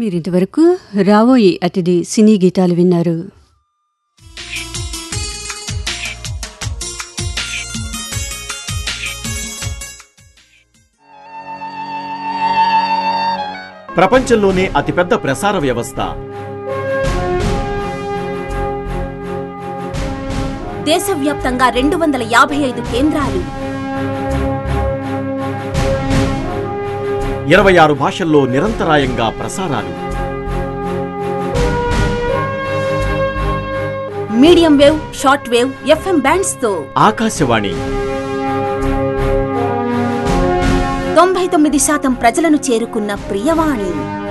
మీరింతవరకు రావోయి అతిథి సినీ గీతాలు విన్నారు ప్రపంచంలోనే అతిపెద్ద ప్రసార వ్యవస్థ దేశవ్యాప్తంగా రెండు వందల యాభై ఐదు కేంద్రాలు ఇరవై ఆరు భాషల్లో నిరంతరాయంగా ప్రసారాలు medium wave short wave FM bands తో ఆకాశవాణి తొంభై తొమ్మిది శాతం ప్రజలను చేరుకున్న ప్రియవాణి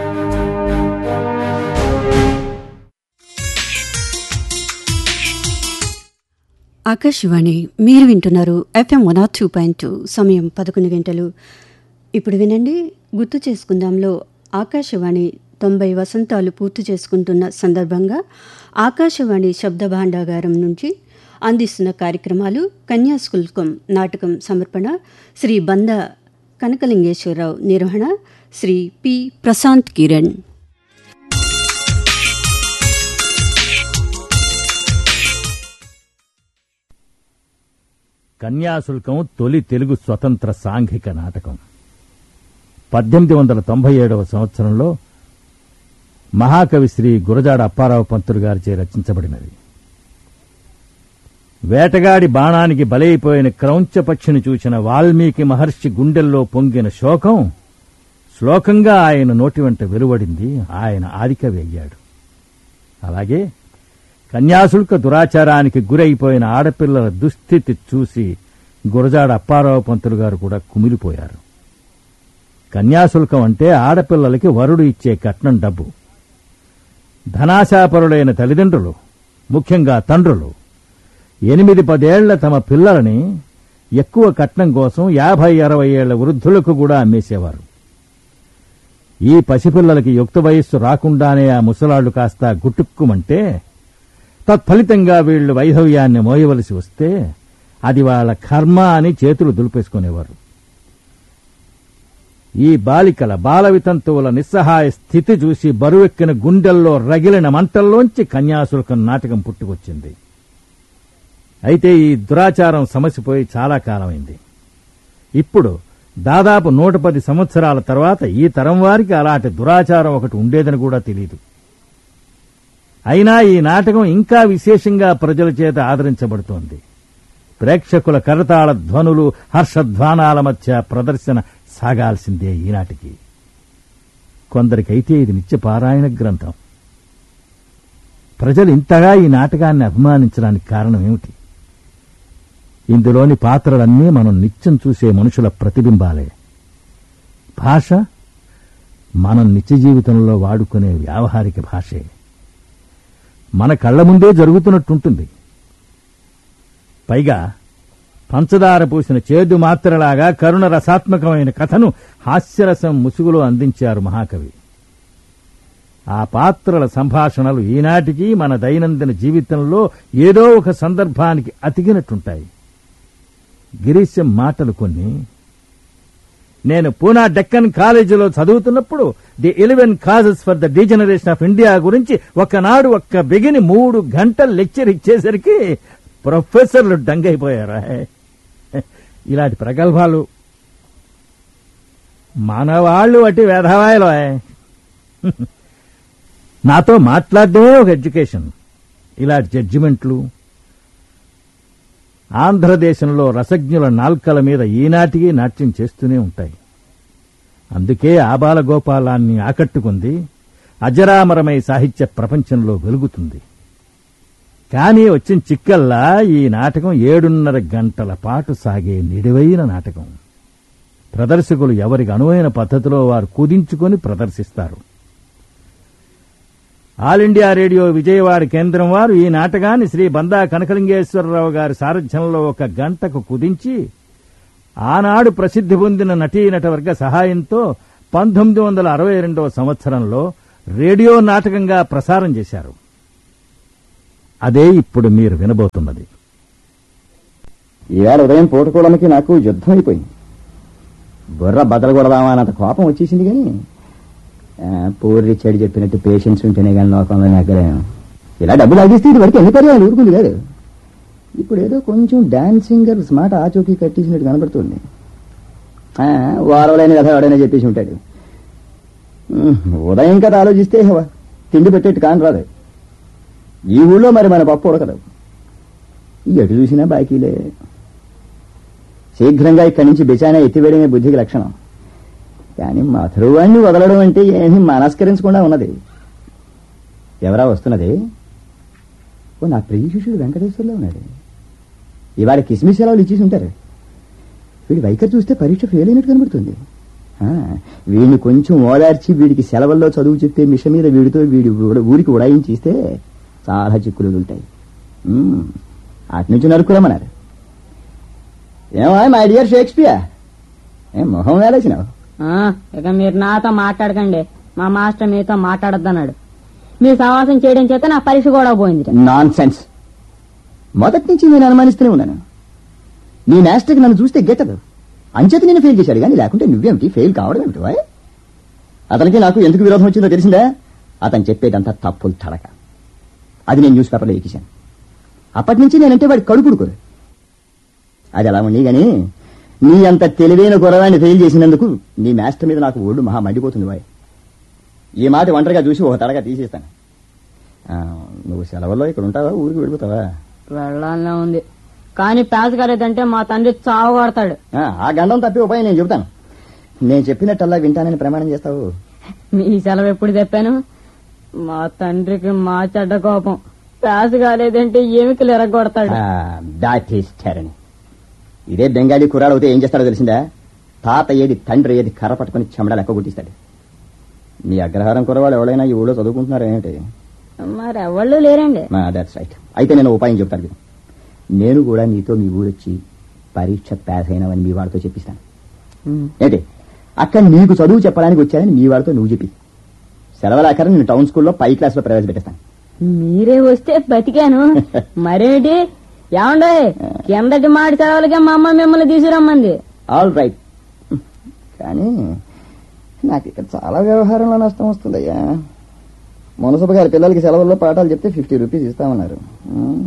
ఆకాశవాణి మీరు వింటున్నారు ఎఫ్ఎం వన్ ఆర్ టూ పాయింట్ టూ సమయం పదకొండు గంటలు ఇప్పుడు వినండి గుర్తు చేసుకుందాంలో ఆకాశవాణి తొంభై వసంతాలు పూర్తి చేసుకుంటున్న సందర్భంగా ఆకాశవాణి శబ్ద భాండాగారం నుంచి అందిస్తున్న కార్యక్రమాలు కన్యాశుల్కం నాటకం సమర్పణ శ్రీ బంద కనకలింగేశ్వరరావు నిర్వహణ శ్రీ పి ప్రశాంత్ కిరణ్ కన్యాశుల్కం తొలి తెలుగు స్వతంత్ర సాంఘిక నాటకం పద్దెనిమిది వందల తొంభై ఏడవ సంవత్సరంలో మహాకవి శ్రీ గురజాడ అప్పారావు పంతులు గారిచే రచించబడినది వేటగాడి బాణానికి బలైపోయిన క్రౌంచ పక్షిని చూసిన వాల్మీకి మహర్షి గుండెల్లో పొంగిన శోకం శ్లోకంగా ఆయన నోటి వెంట వెలువడింది ఆయన ఆదికవి అయ్యాడు అలాగే కన్యాశుల్క దురాచారానికి గురైపోయిన ఆడపిల్లల దుస్థితి చూసి గురజాడ అప్పారావు పంతులు గారు కూడా కుమిలిపోయారు కన్యాశుల్కం అంటే ఆడపిల్లలకి వరుడు ఇచ్చే కట్నం డబ్బు ధనాశాపరులైన తల్లిదండ్రులు ముఖ్యంగా తండ్రులు ఎనిమిది పదేళ్ల తమ పిల్లలని ఎక్కువ కట్నం కోసం యాభై అరవై ఏళ్ల వృద్ధులకు కూడా అమ్మేసేవారు ఈ పసిపిల్లలకి యుక్త వయస్సు రాకుండానే ఆ ముసలాళ్లు కాస్త గుట్టుక్కుమంటే తత్ఫలితంగా వీళ్లు వైధవ్యాన్ని మోయవలసి వస్తే అది వాళ్ళ కర్మ అని చేతులు దులిపేసుకునేవారు ఈ బాలికల బాల వితంతువుల నిస్సహాయ స్థితి చూసి బరువెక్కిన గుండెల్లో రగిలిన మంటల్లోంచి కన్యాశుల్కం నాటకం పుట్టుకొచ్చింది అయితే ఈ దురాచారం సమసిపోయి చాలా కాలమైంది ఇప్పుడు దాదాపు నూట పది సంవత్సరాల తర్వాత ఈ తరం వారికి అలాంటి దురాచారం ఒకటి ఉండేదని కూడా తెలియదు అయినా ఈ నాటకం ఇంకా విశేషంగా ప్రజల చేత ఆదరించబడుతోంది ప్రేక్షకుల కరతాళ ధ్వనులు హర్షధ్వానాల మధ్య ప్రదర్శన సాగాల్సిందే ఈనాటికి కొందరికైతే ఇది నిత్య పారాయణ గ్రంథం ప్రజలు ఇంతగా ఈ నాటకాన్ని అభిమానించడానికి కారణం ఏమిటి ఇందులోని పాత్రలన్నీ మనం నిత్యం చూసే మనుషుల ప్రతిబింబాలే భాష మనం నిత్య జీవితంలో వాడుకునే వ్యావహారిక భాషే మన కళ్ల ముందే జరుగుతున్నట్టుంటుంది పైగా పంచదార పూసిన చేదు మాత్రలాగా కరుణ రసాత్మకమైన కథను హాస్యరసం ముసుగులో అందించారు మహాకవి ఆ పాత్రల సంభాషణలు ఈనాటికి మన దైనందిన జీవితంలో ఏదో ఒక సందర్భానికి అతికినట్టుంటాయి గిరీశం మాటలు కొన్ని నేను పూనా డెక్కన్ కాలేజీలో చదువుతున్నప్పుడు the eleven causes for the degeneration of India గురించి ఒకనాడు ఒక్క బిగిని మూడు గంటలు లెక్చర్ ఇచ్చేసరికి ప్రొఫెసర్లు డంగైపోయారు ఇలాంటి ప్రగల్భాలు మనవాళ్ళు అట్టి వేధవాయలు నాతో మాట్లాడడమే ఒక ఎడ్యుకేషన్ ఇలాంటి జడ్జిమెంట్లు ఆంధ్రదేశంలో రసజ్ఞుల నాల్కల మీద ఈనాటికి నాట్యం చేస్తూనే ఉంటాయి అందుకే ఆబాల గోపాలాన్ని ఆకట్టుకుంది అజరామరమై సాహిత్య ప్రపంచంలో వెలుగుతుంది కానీ వచ్చిన చిక్కల్లా ఈ నాటకం ఏడున్నర గంటల పాటు సాగే నిడివైన నాటకం ప్రదర్శకులు ఎవరికి అనువైన పద్ధతిలో వారు కుదించుకొని ప్రదర్శిస్తారు ఆల్ ఇండియా రేడియో విజయవాడ కేంద్రం వారు ఈ నాటకాన్ని శ్రీ బందా కనకలింగేశ్వరరావు గారి సారథ్యంలో ఒక గంటకు కుదించి ఆనాడు ప్రసిద్ధి పొందిన నటీనటవర్గ సహాయంతో పంతొమ్మిది వందల అరవై రెండవ సంవత్సరంలో రేడియో నాటకంగా ప్రసారం చేశారు అదే ఇప్పుడు మీరు వినబోతున్నది ఈవేళ ఉదయం పూటకోవడానికి నాకు యుద్ధం అయిపోయింది బుర్ర బద్దలు కొడదామా అన్నంత కోపం వచ్చేసింది కానీ పూర్రి చెడు చెప్పినట్టు పేషెన్స్ ఉంటేనే కానీ లోకంలో నెగ్గలేము ఇలా డబ్బులు అడిగిస్తే ఇది వరకు ఎన్ని పర్యాలు ఊరుకుంది కాదు ఇప్పుడు ఏదో కొంచెం డాన్స్ సింగర్ మాట ఆచోకి కట్టేసినట్టు కనబడుతుంది ఆ, వారవలైన కథ ఎవడైనా చెప్పేసి ఉంటాడు ఉమ్, ఉదయం కథ ఆలోచిస్తే హవ, తిండి పెట్టేట్టు కాని రాదు ఈ ఊళ్ళో మరి మన పప్పు ఉడకదు ఎటు చూసినా బాకీలే శీఘ్రంగా ఇక్కడి నుంచి బిచానా ఎత్తివేయడమే బుద్ధికి లక్షణం కానీ మధురవాణ్ణి వదలడం అంటే ఏమీ మనస్కరించకుండా ఉన్నది ఎవరా వస్తున్నది ఓ నా ప్రియ శిష్యుడు వెంకటేశ్వర్లో ఉన్నాడు ఇవాళ కిస్మిస్ సెలవులు ఇచ్చేసి ఉంటారు వీడి వైఖరి చూస్తే పరీక్ష ఫెయిల్ అయినట్టు కనబడుతుంది ఆ, వీడిని కొంచెం ఓదార్చి వీడికి సెలవుల్లో చదువు చెప్తే మిష మీద వీడితో వీడి ఊడ- ఊరికి ఉడాయించి ఇస్తే చాలా చిక్కులు వదులుతాయి ఉమ్, అటు నుంచి నరుకురమ్మన్నారు ఏమా మై డియర్ షేక్స్పియర్ ఏం మొహం వేలేసినావు ఆ, ఇక మీరు నాతో మాట్లాడకండి మా మాస్టర్ మీతో మాట్లాడొద్దన్నాడు మీరు సమాసం చేయడం చేత నా పరీక్ష కూడా పోయింది నాన్ సెన్స్ మొదటి నుంచి నేను అనుమానిస్తూనే ఉన్నాను నీ మాస్టర్కి నన్ను చూస్తే గెట్టదు అంచేత నేను ఫెయిల్ చేశాడు కానీ లేకుంటే నువ్వేమిటి ఫెయిల్ కావడం ఏమిటి వాయ్? అతనికి నాకు ఎందుకు విరోధం వచ్చిందో తెలిసిందా అతను చెప్పేదంతా తప్పులు తడక అది నేను న్యూస్ పేపర్లో ఎక్కిశాను అప్పటి నుంచి నేనంటే వాడి కడుపుడుకోరు అది అలా ఉండి గాని నీ అంత తెలివైన గురవాన్ని ఫెయిల్ చేసినందుకు నీ మాస్టర్ మీద నాకు ఒళ్ళు మహా మండిపోతుంది వాయ్ ఈ మాట ఒంటరిగా చూసి ఒక తడగా తీసేస్తాను ఆ, నువ్వు సెలవుల్లో ఇక్కడ ఉంటావా ఊరికి వెళ్ళిపోతావా వెళ్ళాలనే ఉంది కానీ పాస్ కాలేదంటే మా తండ్రి చావు కొడతాడు ఆ, ఆ గండం తప్పి ఉపాయం నేను చెబుతాను నేను చెప్పినట్టల్లా వింటానని ప్రమాణం చేస్తావు మీ సెలవు ఎప్పుడు చెప్పాను మా తండ్రికి మా చెడ్డ కోపం పాస్ కాలేదంటే ఎమికలు ఎరగొడతాడు దాట్ ఈస్ టెరని ఇదే బెంగాలీ కుర్రాడు అయితే ఏం చేస్తాడో తెలిసిందా తాత ఏది తండ్రి ఏది కర్ర పట్టుకుని చెమడ లెక్క గుట్టిస్తాడు మీ అగ్రహారం కుర్రవాళ్ళు ఎవరైనా ఈ ఊళ్ళో చదువుకుంటున్నారా ఏమిటి మరి ఎవళ్ళు లేరండి దాట్స్ రైట్ అయితే నేను ఉపాయం చెప్తాను విను. నేను కూడా నీతో మీ ఊరొచ్చి పరీక్ష పాస్ అయినావని మీ వాడితో చెప్పిస్తాను ఏంటి అక్కడ నీకు చదువు చెప్పడానికి వచ్చానని మీ వాడితో నువ్వు చెప్పి సెలవులాఖరు నేను టౌన్ స్కూల్లో పై క్లాస్ లో ప్రవేశపెట్టేస్తాను మీరే వస్తే బతికాను మరేమిటి ఏమండే కిందటి మాడి సెలవులకే మా అమ్మ మిమ్మల్ని తీసుకురమ్మంది ఆల్ రైట్ కానీ నాకు ఇక్కడ చాలా వ్యవహారంలో నష్టం వస్తుందయ్యా మునసబు గారి పిల్లలకి సెలవుల్లో పాఠాలు చెప్తే ఫిఫ్టీ రూపీస్ ఇస్తామన్నారు ఉమ్.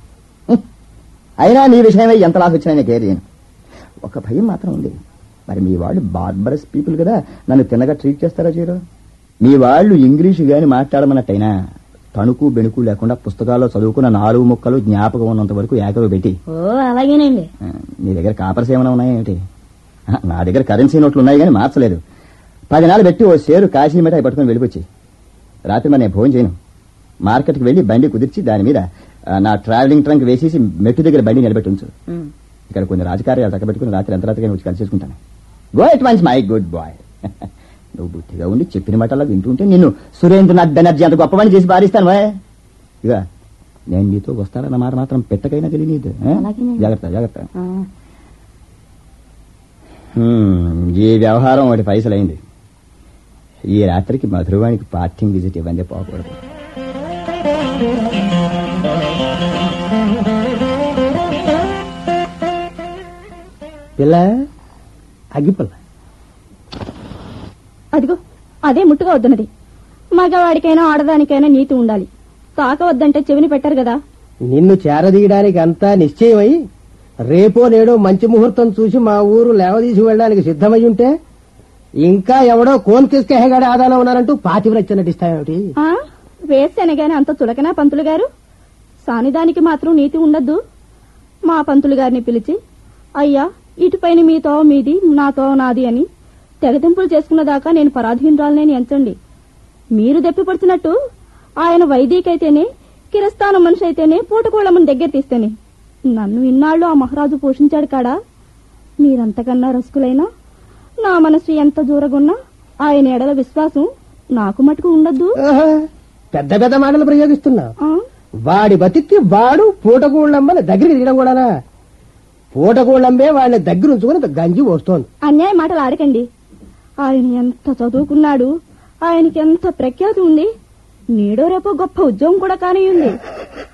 అయినా నీ విషయమై ఎంత లాస్ వచ్చినా నేను కేర్ చేయను ఒక భయం మాత్రం ఉంది మరి మీ వాళ్ళు బార్బరస్ పీపుల్ కదా నన్ను తిన్నగా ట్రీట్ చేస్తారా చేయరు మీ వాళ్ళు ఇంగ్లీషు గాని మాట్లాడమన్నట్టయినా తణుకు బెణుకు లేకుండా పుస్తకాల్లో చదువుకున్న నాలుగు ముక్కలు జ్ఞాపకం ఉన్నంత వరకు ఏకరు పెట్టి ఓ అలాగేనండి ఆ, నీ దగ్గర కాపర్స్ ఏమైనా ఉన్నాయేమిటి ఆ, నా దగ్గర కరెన్సీ నోట్లు ఉన్నాయి కానీ మార్చలేదు పది నాలు పెట్టి ఓ షేరు కాశీ మిఠాయి పట్టుకుని వెళ్ళిపోచ్చి రాత్రి మరి నేను భోజనం చేయను మార్కెట్కి వెళ్ళి బండి కుదిర్చి దాని మీద ఆ, నా ట్రావెలింగ్ ట్రంక్ వేసేసి మెట్టు దగ్గర బండి నిలబెట్టి ఉంచు ఉమ్. ఇక్కడ కొన్ని రాజకార్యాలు తగ్గబెట్టుకుని రాత్రి ఎంత రాత్రిగా వచ్చి కలిసేసుకుంటాను go at once my good boy నువ్వు బుద్ధిగా ఉండి చెప్పిన మాటలా వింటుంటే నిన్ను సురేంద్రనాథ్ బెనర్జీ అంత గొప్పవాడిని చేసి పారిస్తాను బాయ్ ఇక నేను నీతో వస్తానన్న మాట మాత్రం పెట్టకైనా తెలియదు ఆ? అలాగేనండి. జాగ్రత్త జాగ్రత్త ఆ. హ్మ్, ఈ వ్యవహారం ఒకటి పైసలైంది ఈ రాత్రికి మధురవానికి పార్కింగ్ విజిట్ ఇవ్వండి పోకూడదు పిల్ల అగ్గిపిల్ల అదిగో అదే ముట్టుగా వద్దున్నది మగవాడికైనా ఆడదానికైనా నీతి ఉండాలి తాకవద్దంటే చెవిని పెట్టరు కదా నిన్ను చేరదీయడానికి అంతా నిశ్చయమై రేపో నేడో మంచి ముహూర్తం చూసి మా ఊరు లేవదీసి వెళ్ళడానికి సిద్ధమై ఉంటే ఇంకా ఎవడో కోన్ కిస్కేహగాడి ఆదాలో ఉన్నారంటూ పాతివ్రత్య నటిస్తాయేమిటి ఆ వేస్తేనగానే అంత చులకనా పంతులు గారు సానిదానికి మాత్రం నీతి ఉండద్దు మా పంతులు గారిని పిలిచి అయ్యా ఇటుపైన మీతో మీది నాతో నాది అని తెగతింపులు చేసుకున్న దాకా నేను పరాధీనురాలనేని ఎంచండి మీరు దెప్పిపడుతున్నట్టు ఆయన వైదికైతేనే కిరస్థానం మనిషి అయితేనే పూటకోళ్ళమ్మని దగ్గర తీస్తేనే నన్ను ఇన్నాళ్ళు ఆ మహారాజు పోషించాడు కాడా మీరంతకన్నా రసుకులైనా నా మనసు ఎంత దూరగున్నా ఆయన ఎడల విశ్వాసం నాకు మటుకు ఉండద్దు ఆహా, పెద్ద పెద్ద మాటలు ప్రయోగిస్తున్నా ఆ? వాడి బతికి వాడు పూటగూళ్ళమ్మని దగ్గరికి తీయడం కూడానా పూటగూళ్ళమ్మే వాళ్ళని దగ్గర ఉంచుకుని గంజి పోస్తోంది అన్యాయ మాటలు ఆడకండి ఆయన ఎంత చదువుకున్నాడు ఆయనకి ఎంత ప్రఖ్యాతి ఉంది నేడో రేపో గొప్ప ఉద్యోగం కూడా కానియుంది